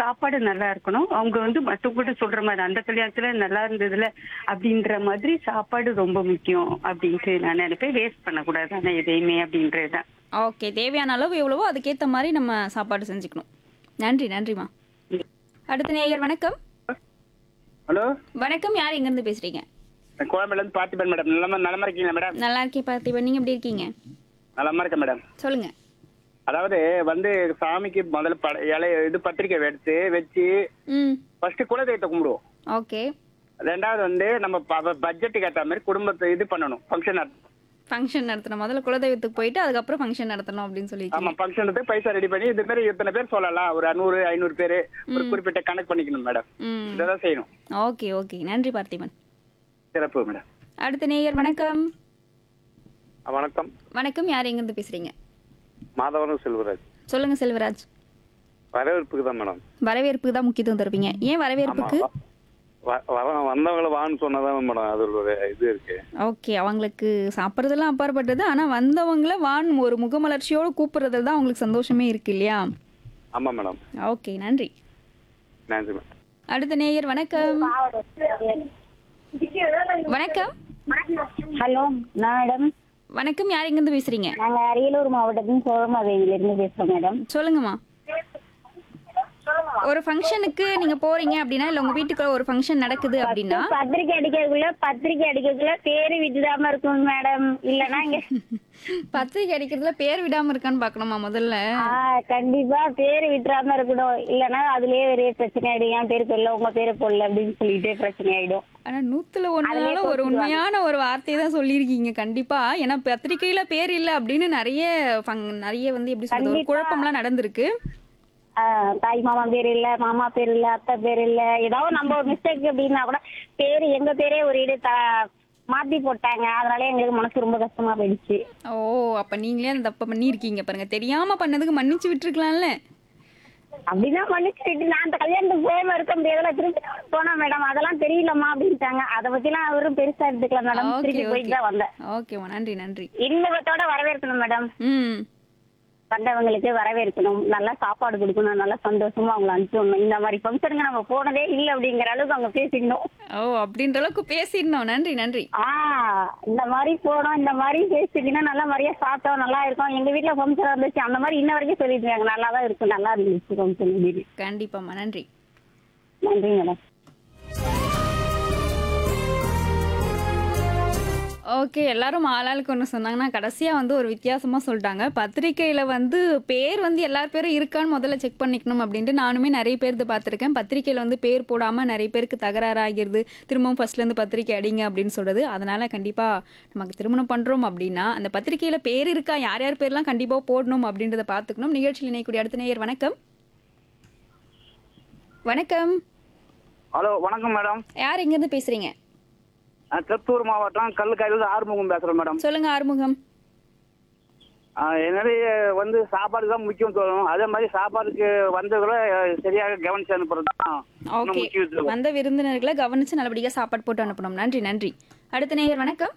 சாப்பாடு நல்லா இருக்கணும் அவங்க வந்து மத்தவங்க சொல்ற மாதிரி அந்த கல்யாணத்துல நல்லா இருந்ததுல அப்படின்ற மாதிரி சாப்பாடு ரொம்ப முக்கியம் அப்படின்ட்டு நான் நினைப்பேன் வேஸ்ட் பண்ணக்கூடாது ஆனா எதையுமே அப்படின்றதுதான் ஓகே தேவையான அளவு எவ்வளவோ அதுக்கேற்ற மாதிரி நம்ம சாப்பாடு செஞ்சுக்கணும் நன்றி நன்றிம்மா அடுத்த நேயர் வணக்கம் ஹலோ வணக்கம் யார் எங்கேருந்து பேசுறீங்க கோயம்பேடுல இருந்து பார்த்திபன் மேடம் நலமா நலமா இருக்கீங்களா மேடம் நல்லா இருக்கேன் பார்த்திபன் நீங்க எப்படி இருக்கீங்க நலமா இருக்கேன் மேடம் சொல்லுங்க அதாவது வந்து சாமிக்கு முதல்ல பட இலை இது பத்திரிக்கை எடுத்து வச்சு ம் ஃபர்ஸ்ட் குலதெய்வத்தை கும்பிடுவோம் ஓகே ரெண்டாவது வந்து நம்ம பட்ஜெட்டுக்கு ஏற்ற மாதிரி குடும்பத்தை இது பண்ணணும் ஃபங்க்ஷன் ஃபங்க்ஷன் நடத்தணும் முதல்ல குலதெய்வத்துக்கு போயிட்டு அதுக்கப்புறம் ஃபங்க்ஷன் நடத்தணும் அப்படின்னு ஆமா சொல்லியிருக்கீங்க ஃபங்க்ஷனுக்கு பைசா ரெடி பண்ணி இது மாதிரி இத்தனை பேர் சொல்லலாம் ஒரு நூறு ஐநூறு பேர் ஒரு குறிப்பிட்ட கணக்கு பண்ணிக்கணும் மேடம் ம் இதான் செய்யணும் ஓகே ஓகே நன்றி பார்த்திபன் சிறப்பு மேடம் அடுத்த நேயர் வணக்கம் வணக்கம் வணக்கம் யார் எங்கேருந்து பேசுறீங்க மாதவரம் செல்வராஜ் சொல்லுங்க செல்வராஜ் வரவேற்புக்கு தான் மேடம் வரவேற்புக்கு தான் முக்கியத்துவம் தருவீங்க ஏன் வரவேற்புக்கு வ- வர வந்தவங்களை வான்னு சொன்னதான் மேடம் அது ஒரு இது இருக்கு ஓகே அவங்களுக்கு சாப்பிட்றதெல்லாம் அப்பாற்பட்டது ஆனா வந்தவங்கள வான் ஒரு முகமலர்ச்சியோட கூப்பிடுறதுல தான் அவங்களுக்கு சந்தோஷமே இருக்கு இல்லையா ஆமா மேடம் ஓகே நன்றி நன்றி மேடம் அடுத்த நேயர் வணக்கம் வணக்கம் ஹலோ மேடம் வணக்கம் யார் எங்கேருந்து பேசுறீங்க நாங்க அரியலூர் மாவட்டத்தின் சோழமாதையில இருந்து பேசுறோம் மேடம் சொல்லுங்கம்மா ஒரு ஃபங்க்ஷனுக்கு நீங்க போறீங்க அப்படின்னா இல்ல உங்க வீட்டுக்குள்ள ஒரு ஃபங்க்ஷன் நடக்குது அப்படின்னா பத்திரிக்கை அடிக்கிறதுக்குள்ள பத்திரிக்கை அடிக்கிறதுக்குள்ள பேரு விட்டுடாம இருக்கும் மேடம் இல்லனா இங்க பத்திரிக்கை அடிக்கிறதுல பேர் விடாம இருக்கான்னு பார்க்கணுமா முதல்ல ஆ, கண்டிப்பா பேரு விட்டுறாம இருக்கணும் இல்லனா அதுலயே ஒரே பிரச்சனை ஆயிடும் என் பேரு போடல உங்க பேரு போடல அப்படின்னு சொல்லிட்டு பிரச்சனை ஆயிடும் ஆனா நூத்துல ஒண்ணுனால ஒரு உண்மையான ஒரு வார்த்தையை தான் சொல்லியிருக்கீங்க கண்டிப்பா ஏன்னா பத்திரிக்கையில பேர் இல்ல அப்படின்னு நிறைய ஃபங்- நிறைய வந்து எப்படி சொல்றது ஒரு குழப்பம்லாம் நடந்திருக்கு ஆ, தாய் மாமா பேர் இல்ல மாமா பேர் இல்ல அத்தை பேர் இல்ல ஏதாவது நம்ம ஒரு மிஸ்டேக் அப்படின்னா கூட பேரு எங்க பேரே ஒரு இடு த- மாத்தி போட்டாங்க அதனால எங்களுக்கு மனசு ரொம்ப கஷ்டமா போயிடுச்சு ஓ அப்ப நீங்களே அந்த தப்ப பண்ணியிருக்கீங்க பாருங்க தெரியாம பண்ணதுக்கு மன்னிச்சு விட்டுருக்கலாம்ல அப்படிதான் மன்னிச்சுட்டு நான் அந்த கல்யாணத்துக்கு போகாம இருக்க முடியாதுல திருப்பி போனா மேடம் அதெல்லாம் தெரியலம்மா அப்படின்ட்டாங்க அதை பத்தி எல்லாம் அவரும் பெருசா எடுத்துக்கலாம் மேடம் ஓகே திருப்பி போயிட்டு ஓகே தான் வந்தேன் ஓகேம்மா நன்றி நன்றி இன்னகத்தோட வரவேற்கணும் மேடம் ம் வந்தவங்களுக்கு வரவேற்கணும் நல்லா சாப்பாடு கொடுக்கணும் நல்லா சந்தோஷமா அவங்களை அனுப்பிடணும் இந்த மாதிரி ஃபங்க்ஷனுக்கு நம்ம போனதே இல்லை அப்படிங்கிற அளவுக்கு அவங்க பேசிக்கணும் ஓ அப்படின்ற அளவுக்கு பேசிடணும் நன்றி நன்றி ஆ இந்த மாதிரி போனோம் இந்த மாதிரி பேசிக்கினா நல்லா மாதிரியா சாப்பிட்டோம் நல்லா இருக்கும் எங்க வீட்டுல ஃபங்க்ஷன் இருந்துச்சு அந்த மாதிரி இன்ன வரைக்கும் சொல்லிட்டு இருக்காங்க நல்லா தான் இருக்கும் நல்லா இருந்துச்சு ஃபங்க்ஷன் வீடு கண்டிப்பாம்மா நன்றி நன்றி மேடம் ஓகே எல்லாரும் ஆளாளுக்கு ஒன்று சொன்னாங்கன்னா கடைசியாக வந்து ஒரு வித்தியாசமாக சொல்லிட்டாங்க பத்திரிக்கையில் வந்து பேர் வந்து எல்லார் பேரும் இருக்கான்னு முதல்ல செக் பண்ணிக்கணும் அப்படின்ட்டு நானுமே நிறைய பேர்து பார்த்துருக்கேன் பத்திரிக்கையில் வந்து பேர் போடாமல் நிறைய பேருக்கு தகராறு ஆகிருது திரும்பவும் ஃபர்ஸ்ட்லேருந்து பத்திரிக்கை அடிங்க அப்படின்னு சொல்கிறது அதனால் கண்டிப்பாக நமக்கு திருமணம் பண்ணுறோம் அப்படின்னா அந்த பத்திரிக்கையில் பேர் இருக்கா யார் யார் பேர்லாம் கண்டிப்பாக போடணும் அப்படின்றத பார்த்துக்கணும் நிகழ்ச்சியில் இணையக்கூடிய அடுத்த நேயர் வணக்கம் வணக்கம் ஹலோ வணக்கம் மேடம் யார் எங்கேருந்து பேசுகிறீங்க நான் திருப்பூர் மாவட்டம் கல்லுக்காயிலிருந்து ஆறுமுகம் பேசுறேன் மேடம் சொல்லுங்கள் ஆறுமுகம் என்னுடைய வந்து சாப்பாடு தான் முக்கியம் சொல்லணும் அதே மாதிரி சாப்பாடுக்கு வந்தவங்களை சரியாக கவனிச்சு அனுப்புறது தான் இன்னும் ஓகே முக்கியத்துவம் வந்த விருந்தினர்களை கவனிச்சு நல்லபடியாக சாப்பாடு போட்டு அனுப்பணும் நன்றி நன்றி அடுத்த நேயர் வணக்கம்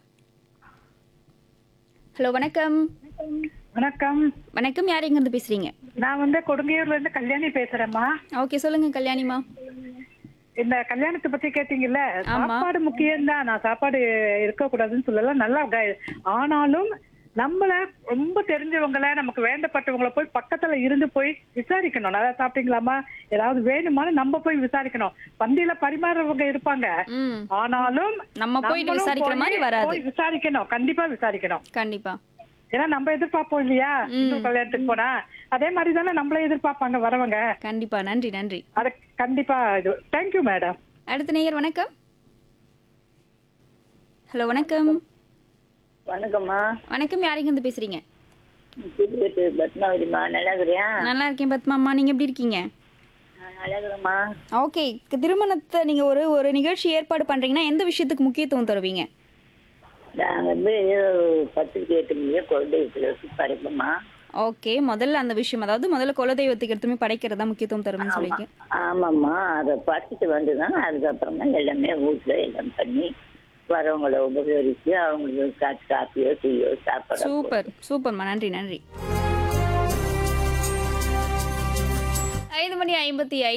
ஹலோ வணக்கம் வணக்கம் வணக்கம் யார் எங்கேருந்து பேசுறீங்க நான் வந்து கொடுங்கையூர்ல இருந்து கல்யாணி பேசுறேம்மா ஓகே சொல்லுங்க கல்யாணிமா இந்த கல்யாணத்தை பத்தி கேட்டீங்கல்ல ஆமா. சாப்பாடு முக்கியம்தான் நான் சாப்பாடு இருக்க கூடாதுன்னு சொல்லல நல்லா க- ஆனாலும் நம்மள ரொம்ப தெரிஞ்சவங்கள நமக்கு வேண்டப்பட்டவங்கள போய் பக்கத்துல இருந்து போய் விசாரிக்கணும் நல்லா சாப்பிட்டீங்களாமா ஏதாவது வேணுமான்னு நம்ம போய் விசாரிக்கணும் பந்தியில பரிமாறுறவங்க இருப்பாங்க ம் ஆனாலும் நம்ம போயிட்டு நம்மளும் விசாரிக்கிற போய்- மாதிரி வராது போய் விசாரிக்கணும் கண்டிப்பா விசாரிக்கணும் கண்டிப்பா ஏன்னா நம்ம எதிர்பார்ப்போம் இல்லையா இன்னொரு கல்யாணத்துக்கு போனா அதே மாதிரி தானே நம்மள எதிர்பார்ப்பாங்க வரவங்க கண்டிப்பா நன்றி நன்றி அது கண்டிப்பா இது தேங்க்யூ மேடம் அடுத்த நேயர் வணக்கம் ஹலோ வணக்கம் வணக்கம்மா வணக்கம் யார் எங்கேருந்து பேசுறீங்க புதுக்கோட்டை பத்மாவதிமா நல்லா இருக்கிறியா நல்லா இருக்கேன் பத்மாம்மா நீங்க எப்படி இருக்கீங்க நல்லா இருக்கிறேம்மா ஓகே திருமணத்தை நீங்க ஒரு ஒரு நிகழ்ச்சி ஏற்பாடு பண்றீங்கன்னா எந்த விஷயத்துக்கு முக்கியத்துவம் தருவீங்க நான் வந்து பத்திரிக்கை எட்டு மணியே குழந்தைகளை வச்சு படைப்போம்மா ஓகே முதல்ல அந்த விஷயம் அதாவது முதல்ல குலதெய்வத்துக்கு எடுத்துமே படைக்கிறதா முக்கியத்துவம் தருவேன்னு சொல்லிங்க ஆமாம்மா அதை படிச்சுட்டு வந்து தான் அதுக்கப்புறமா எல்லாமே வீட்டில் எல்லாம் பண்ணி வரவங்களை உபகரித்து அவங்களுக்கு காசு காப்பியோ டீயோ சாப்பிட சூப்பர் சூப்பர்மா நன்றி நன்றி ஐந்து மணி ஐம்பத்தி ஐந்து